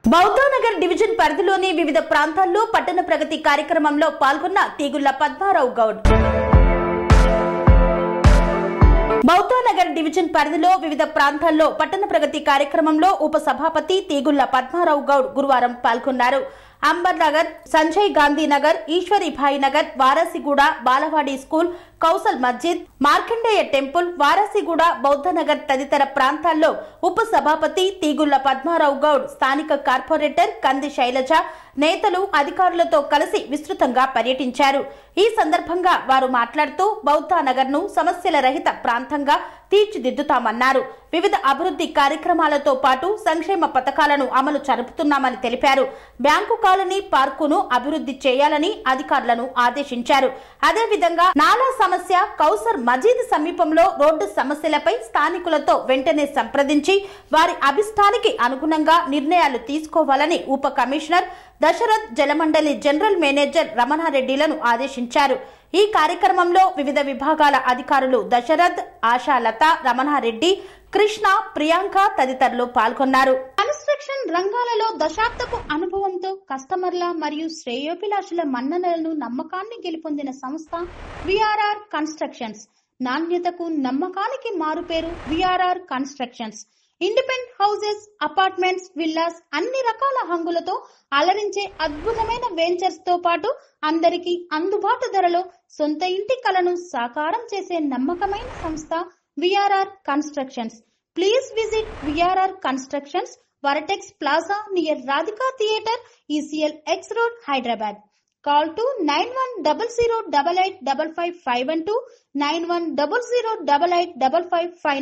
Bouddhanagar division పరిధిలోని వివిధ ప్రాంతాల్లో పట్టణ ప్రగతి కార్యక్రమంలో పాల్గొన్న తీగుళ్ల పద్మారావు గౌడ్ బౌద్ధనగర్ డివిజన్ పరిధిలో వివిధ ప్రాంతాల్లో పట్టణ ప్రగతి కార్యక్రమంలో ఉప సభాపతి తీగుళ్ల పద్మారావు గౌడ్ గురువారం పాల్గొన్నారు అంబర్ నగర్ సంజయ్ గాంధీ నగర్ ఈశ్వరీభాయి నగర్ వారాసిగూడ బాలవాడి స్కూల్ కౌసల్ మస్జిద్ మార్కండేయ టెంపుల్ వారాసిగూడ బౌద్ధనగర్ తదితర ప్రాంతాల్లో ఉప సభాపతి తీగుళ్ల పద్మారావు గౌడ్ స్థానిక కార్పొరేటర్ కంది శైలజ నేతలు అధికారులతో కలిసి విస్తృతంగా పర్యటించారు ఈ సందర్భంగా వారు మాట్లాడుతూ బౌద్ధ నగర్ ను సమస్యల రహిత ప్రాంతంగా తీర్చిదిద్దుతామన్నారు వివిధ అభివృద్ధి కార్యక్రమాలతో పాటు సంక్షేమ పథకాలను అమలు జరుపుతున్నామని తెలిపారు బ్యాంకు కాలనీ పార్కును అభివృద్ధి చేయాలని అధికారులను ఆదేశించారు అదేవిధంగా నాలా సమస్య కౌసర్ మజీద్ సమీపంలో రోడ్డు సమస్యలపై స్థానికులతో వెంటనే సంప్రదించి వారి అభిష్టానికి అనుగుణంగా నిర్ణయాలు తీసుకోవాలని ఉప commissioner Dasharath Jalamandali general manager రమణారెడ్డిలను ఆదేశించారు ఈ కార్యక్రమంలో వివిధ విభాగాల అధికారులు దశరథ్ ఆశాలత రమణారెడ్డి కృష్ణ ప్రియాంక తదితరులు పాల్గొన్నారు కన్స్ట్రక్షన్ రంగాలలో దశాబ్దపు అనుభవంతో కస్టమర్ల మరియు శ్రేయోభిలాషుల మన్ననలను నమ్మకాన్ని గెలుపొందిన సంస్థ విఆర్ఆర్ కన్స్ట్రక్షన్స్ నాణ్యతకు నమ్మకానికి మారుపేరు VRR constructions independent houses apartments villas అన్ని రకాల హంగులతో అలరించే అద్భుతమైన వెంచర్స్ తో పాటు అందరికీ అందుబాటు ధరలో సొంత ఇంటి కలను సాకారం చేసే నమ్మకమైన సంస్థ VRR constructions please visit VRR constructions Vertex plaza near Radhika theatre ECL X road Hyderabad call to nine one double zero double eight double five five one two nine one double zero double eight double five five